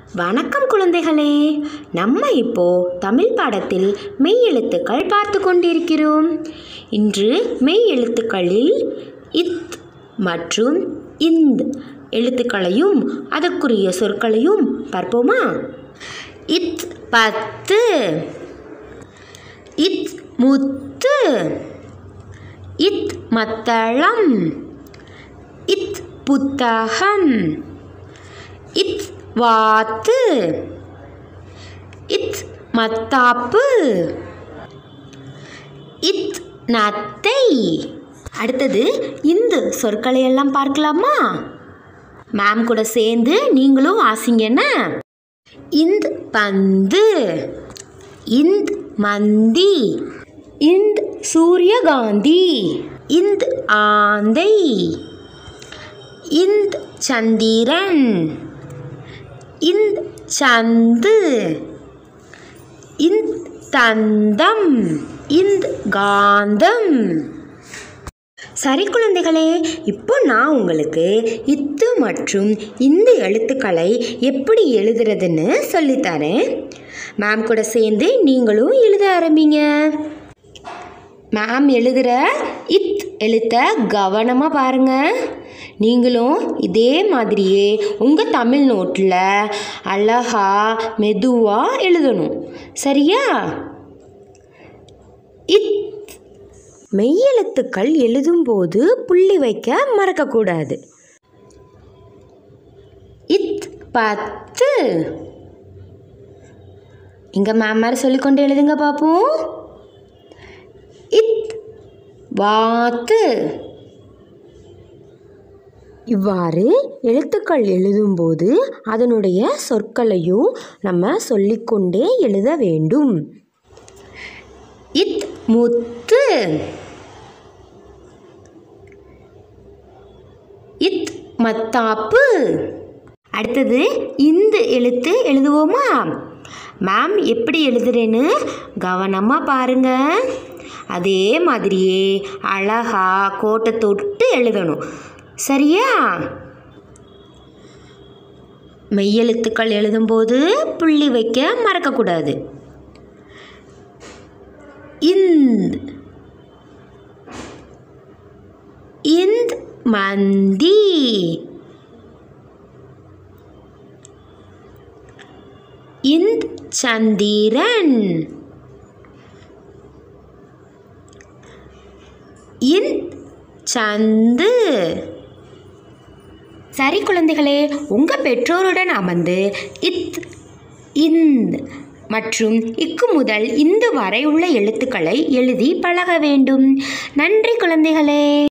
வணக்கம் குழந்தைகளே நம்ம இப்போ தமிழ் பாடத்தில் மெய் எழுத்துக்கள் பார்த்து கொண்டிருக்கிறோம் இன்று மெய் எழுத்துக்களில் இத் மற்றும் இந்த் எழுத்துக்களையும் அதற்குரிய சொற்களையும் பார்ப்போமா இத் பத்து இத் முத்து இத் மத்தளம் இத் புத்தகம் இத் வாத்து இத் மத்தாப்பு இத் நத்தை அடுத்தது இந்த சொற்களை எல்லாம் பார்க்கலாமா மேம் கூட சேர்ந்து நீங்களும் வாசிங்க இந்த பந்து இந்த மந்தி இந்த சூரியகாந்தி இந்த ஆந்தை இந்த சந்திரன் இந்த சந்து இந்த தந்தம் இந்த காந்தம் சரி குழந்தைகளே இப்போ நான் உங்களுக்கு இத்து மற்றும் இந்த எழுத்துக்களை எப்படி எழுதுறதுன்னு சொல்லித்தரேன் மேம் கூட சேர்ந்து நீங்களும் எழுத ஆரம்பிங்க மேம் எழுதுகிற இத் எழுத்த கவனமாக பாருங்கள் நீங்களும் இதே மாதிரியே உங்கள் தமிழ் நோட்டில் அழகா மெதுவாக எழுதணும் சரியா இத் மெய்யெழுத்துக்கள் எழுதும்போது புள்ளி வைக்க மறக்கக்கூடாது இத் பத்து இங்கே மேம் மாதிரி சொல்லிக்கொண்டு எழுதுங்க பார்ப்போம் இத் வாத்து இவ்வாறு எழுத்துக்கள் எழுதும்போது அதனுடைய சொற்களையும் நம்ம சொல்லிக்கொண்டே எழுத வேண்டும் இத் முத்து இத் மத்தாப்பு அடுத்தது இந்த எழுத்து எழுதுவோமா மேம் எப்படி எழுதுறேன்னு கவனமாக பாருங்க அதே மாதிரியே அழகா கோட்டை தொட்டு எழுதணும் சரியா மெய்யெழுத்துக்கள் எழுதும்போது புள்ளி வைக்க மறக்கக்கூடாது இந்த் இந்த் மந்தி இந்த் சந்திரன் இந்த் சந்து சரி குழந்தைகளே உங்கள் பெற்றோருடன் அமர்ந்து இத் இந்த் மற்றும் இக்கு முதல் இந்த வரை உள்ள எழுத்துக்களை எழுதி பழக வேண்டும் நன்றி குழந்தைகளே